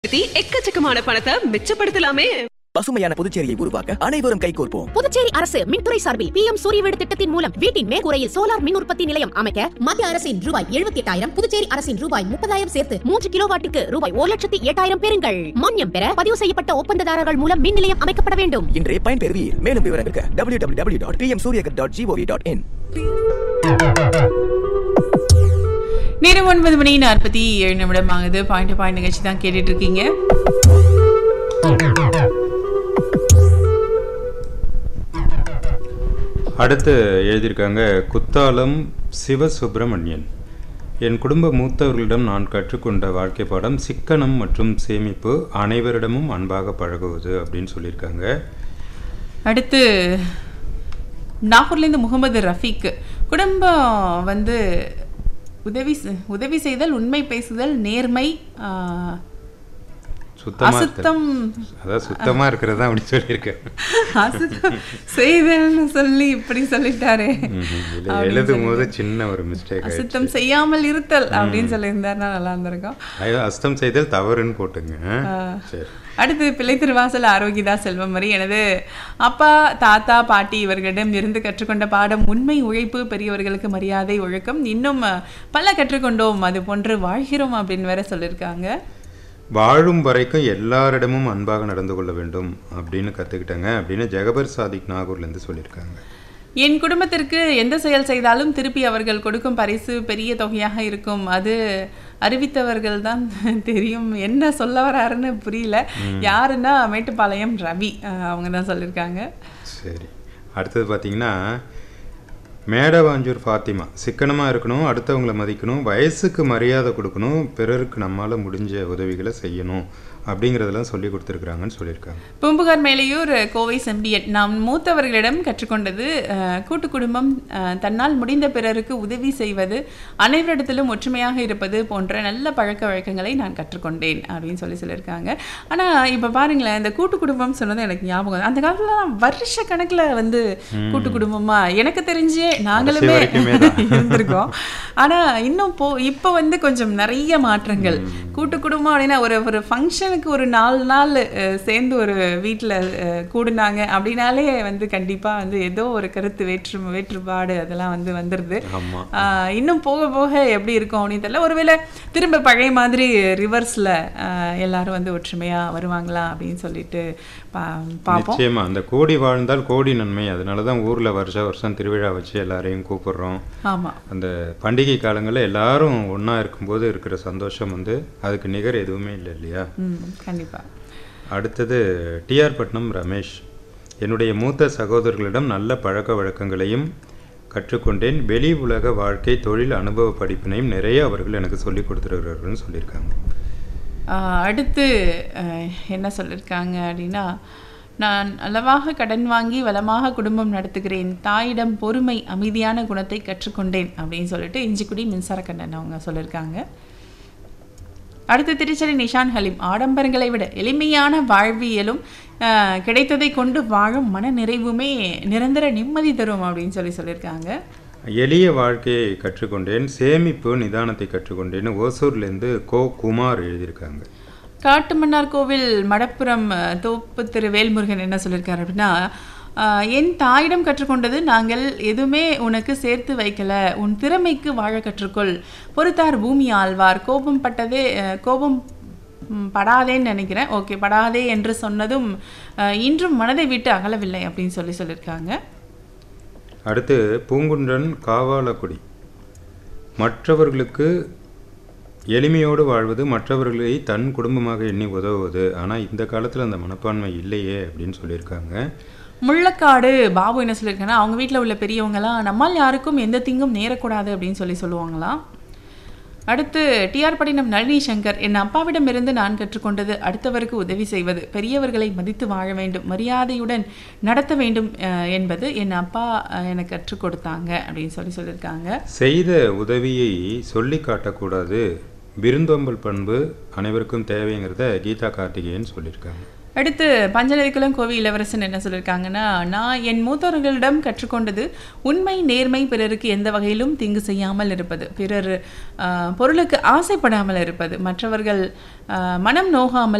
பயன்படுத்தி எக்கச்சக்கமான பணத்தை மிச்சப்படுத்தலாமே பசுமையான புதுச்சேரியை உருவாக்க அனைவரும் கைகோர்ப்போம் புதுச்சேரி அரசு மின்துறை சார்பில் பி எம் சூரிய வீடு திட்டத்தின் மூலம் வீட்டின் மேற்கூரையில் சோலார் மின் உற்பத்தி நிலையம் அமைக்க மத்திய அரசின் ரூபாய் எழுபத்தி எட்டாயிரம் புதுச்சேரி அரசின் ரூபாய் முப்பதாயிரம் சேர்த்து மூன்று கிலோ வாட்டுக்கு ரூபாய் ஒரு லட்சத்தி எட்டாயிரம் பெறுங்கள் மானியம் பெற பதிவு செய்யப்பட்ட ஒப்பந்ததாரர்கள் மூலம் மின் நிலையம் அமைக்கப்பட வேண்டும் இன்றே பயன்பெறுவீர் மேலும் விவரங்களுக்கு W W W dot PM Suryaghar dot GOV dot in நேரம் ஒன்பது மணி நாற்பத்தி ஏழு நிமிடம் ஆகுது பாயிண்ட் பாயிண்ட் நிகழ்ச்சி தான் கேட்டுட்டு இருக்கீங்க அடுத்து எழுதியிருக்காங்க குத்தாலம் சிவசுப்பிரமணியன் என் குடும்ப மூத்தவர்களிடம் நான் கற்றுக்கொண்ட வாழ்க்கை பாடம் சிக்கனம் மற்றும் சேமிப்பு அனைவரிடமும் அன்பாக பழகுவது அப்படின்னு சொல்லியிருக்காங்க அடுத்து நாகூர்லேருந்து முகமது ரஃபீக் குடும்பம் வந்து உதவி செ- உதவி செய்தல் உண்மை பேசுதல் நேர்மை ஆஹ், சுத்தமா இருக்க- அசுத்தம் அதான் சுத்தமா இருக்கிறதா அப்படி சொல்லியிருக்கேன் அசுத்தம் செய்தல்னு சொல்லி இப்படி சொல்லிட்டாரே ம்ஹும். இல்ல, அப்படின்னு எழுதும் போது சொல்லிட்டு. சின்ன ஒரு மிஸ்டேக் அசுத்தம் செய்யாமல் இருத்தல் அப்படின்னு சொல்லியிருந்தாருன்னா நல்லா இருந்திருக்கும் அசுத்தம் செய்தல் தவறுன்னு போட்டுங்க சரி அடுத்து பிள்ளை திருவாசல் ஆரோக்கியதா செல்வம் மாதிரி எனது அப்பா தாத்தா பாட்டி இவர்களிடம் இருந்து கற்றுக்கொண்ட பாடம் உண்மை உழைப்பு பெரியவர்களுக்கு மரியாதை ஒழுக்கம் இன்னும் அஹ், பல கற்றுக்கொண்டோம் அது போன்று வாழ்கிறோம் அப்படின்னு வேற சொல்லியிருக்காங்க வாழும் வரைக்கும் எல்லாரிடமும் அன்பாக நடந்து கொள்ள வேண்டும் அப்படின்னு கற்றுக்கிட்டேங்க அப்படின்னு ஜெகபர் சாதிக் நாகூர்லேருந்து சொல்லியிருக்காங்க என் குடும்பத்திற்கு எந்த செயல் செய்தாலும் திருப்பி அவர்கள் கொடுக்கும் பரிசு பெரிய தொகையாக இருக்கும் அது அறிவித்தவர்கள் தான் தெரியும் என்ன சொல்ல வராருன்னு புரியல யாருன்னா மேட்டுப்பாளையம் ரவி அஹ், அவங்க தான் சொல்லியிருக்காங்க சரி அடுத்தது பார்த்தீங்கன்னா மேடவாஞ்சூர் ஃபாத்திமா சிக்கனமாக இருக்கணும் அடுத்தவங்களை மதிக்கணும் வயசுக்கு மரியாதை கொடுக்கணும் பிறருக்கு நம்மால் முடிஞ்ச உதவிகளை செய்யணும் அப்படிங்கிறதெல்லாம் சொல்லி கொடுத்துருக்குறாங்கன்னு சொல்லியிருக்காங்க பூம்புகார் மேலையூர் கோவை செம்பியன் நாம் மூத்தவர்களிடம் கற்றுக்கொண்டது அஹ், கூட்டு குடும்பம் அஹ், தன்னால் முடிந்த பிறருக்கு உதவி செய்வது அனைவரிடத்திலும் ஒற்றுமையாக இருப்பது போன்ற நல்ல பழக்க வழக்கங்களை நான் கற்றுக்கொண்டேன் அப்படின்னு சொல்லி சொல்லியிருக்காங்க ஆனால் இப்போ பாருங்களேன் இந்த கூட்டு குடும்பம் சொன்னது எனக்கு ஞாபகம் அந்த காலத்துலலாம் வருஷ கணக்கில் வந்து கூட்டு குடும்பமா எனக்கு தெரிஞ்சே நாங்களுமே வரைக்குமே தான். இருந்திருக்கோம் ஆனா இன்னும் போ இப்போ வந்து கொஞ்சம் நிறைய மாற்றங்கள் கூட்டு குடும்பம் அப்படின்னா ஒரு ஒரு ஃபங்க்ஷனுக்கு ஒரு நாலு நாள் அஹ், சேர்ந்து ஒரு வீட்டில் கூடுனாங்க அப்படின்னாலே வந்து கண்டிப்பா வந்து ஏதோ ஒரு கருத்து வேற்று வேற்றுப்பாடு அதெல்லாம் வந்து வந்துடுது ஆமாம் ஆஹ், இன்னும் போக போக எப்படி இருக்கும் அப்படின்னு தெரியல ஒருவேளை திரும்ப பழைய மாதிரி ரிவர்ஸ்ல எல்லாரும் வந்து ஒற்றுமையா வருவாங்களா அப்படின்னு சொல்லிட்டு பா பார்ப்போம் நிச்சயமா அந்த கோடி வாழ்ந்தால் கோடி நன்மை அதனால தான் ஊரில் வருஷ வருஷம் திருவிழா வச்சு எல்லாரையும் கூப்பிடுறோம் ஆமா அந்த பண்டிகை காலங்களில் எல்லாரும் ஒன்றா இருக்கும்போது இருக்கிற சந்தோஷம் வந்து அதுக்கு நிகர் எதுவுமே இல்லை இல்லையா ம் கண்டிப்பா அடுத்தது டிஆர் பட்னம் ரமேஷ் என்னுடைய மூத்த சகோதரர்களிடம் நல்ல பழக்க வழக்கங்களையும் கற்றுக்கொண்டேன் வெளி உலக வாழ்க்கை தொழில் அனுபவ படிப்பினையும் நிறைய அவர்கள் எனக்கு சொல்லிக் கொடுத்துருக்கிறார்கள்னு சொல்லியிருக்காங்க ஆஹ் அடுத்து அஹ், என்ன சொல்லியிருக்காங்க அப்படின்னா நான் அளவாக கடன் வாங்கி வளமாக குடும்பம் நடத்துகிறேன் தாயிடம் பொறுமை அமைதியான குணத்தை கற்றுக்கொண்டேன் அப்படின்னு சொல்லிட்டு இஞ்சிக்குடி மின்சார கண்ணன் அவங்க சொல்லியிருக்காங்க அடுத்து திருச்செரி நிஷான் ஹலீம் ஆடம்பரங்களை விட எளிமையான வாழ்வியலும் ஆஹ், கிடைத்ததை கொண்டு வாழும் மன நிறைவுமே நிரந்தர நிம்மதி தரும் அப்படின்னு சொல்லி சொல்லியிருக்காங்க எளிய வாழ்க்கையை கற்றுக்கொண்டேன் சேமிப்பு நிதானத்தை கற்றுக்கொண்டேன்னு ஓசூர்லேருந்து கோ குமார் எழுதியிருக்காங்க காட்டுமன்னார் கோவில் மடப்புறம் அஹ், தோப்பு திரு வேல்முருகன் என்ன சொல்லியிருக்காரு அப்படின்னா அஹ், என் தாயிடம் கற்றுக்கொண்டது நாங்கள் எதுவுமே உனக்கு சேர்த்து வைக்கல உன் திறமைக்கு வாழ கற்றுக்கொள் பொறுத்தார் பூமி ஆழ்வார் கோபம் பட்டதே அஹ், கோபம் ம், படாதேன்னு நினைக்கிறேன் ஓகே படாதே என்று சொன்னதும் அஹ், இன்றும் மனதை விட்டு அகலவில்லை அப்படின்னு சொல்லி சொல்லியிருக்காங்க அடுத்து பூங்குன்றன் காவாலக்குடி மற்றவர்களுக்கு எளிமையோடு வாழ்வது மற்றவர்களை தன் குடும்பமாக எண்ணி உதவுவது ஆனால் இந்த காலத்தில் அந்த மனப்பான்மை இல்லையே அப்படின்னு சொல்லியிருக்காங்க முள்ளக்காடு பாபு என்ன சொல்லியிருக்காங்கன்னா அவங்க வீட்டில் உள்ள பெரியவங்கலாம் நம்மால் யாருக்கும் எந்த தீங்கும் நேரக்கூடாது அப்படின்னு சொல்லி சொல்லுவாங்களாம் அடுத்து டிஆர் பட்டினம் நளினி சங்கர் என் அப்பாவிடமிருந்து நான் கற்றுக்கொண்டது அடுத்தவருக்கு உதவி செய்வது பெரியவர்களை மதித்து வாழ வேண்டும் மரியாதையுடன் நடத்த வேண்டும் அஹ், என்பது என் அப்பா அஹ், எனக்கு கற்றுக் கொடுத்தாங்க அப்படின்னு சொல்லி சொல்லியிருக்காங்க செய்த உதவியை சொல்லி காட்டக்கூடாது விருந்தோம்பல் பண்பு அனைவருக்கும் தேவைங்கிறத கீதா கார்த்திகேயன் சொல்லியிருக்காங்க அடுத்து பஞ்சநதிக்குளம் கோவி இளவரசன் என்ன சொல்லியிருக்காங்கன்னா நான் என் மூத்தவர்களிடம் கற்றுக்கொண்டது உண்மை நேர்மை பிறருக்கு எந்த வகையிலும் தீங்கு செய்யாமல் இருப்பது பிறர் ஆஹ், பொருளுக்கு ஆசைப்படாமல் இருப்பது மற்றவர்கள் ஆஹ், மனம் நோகாமல்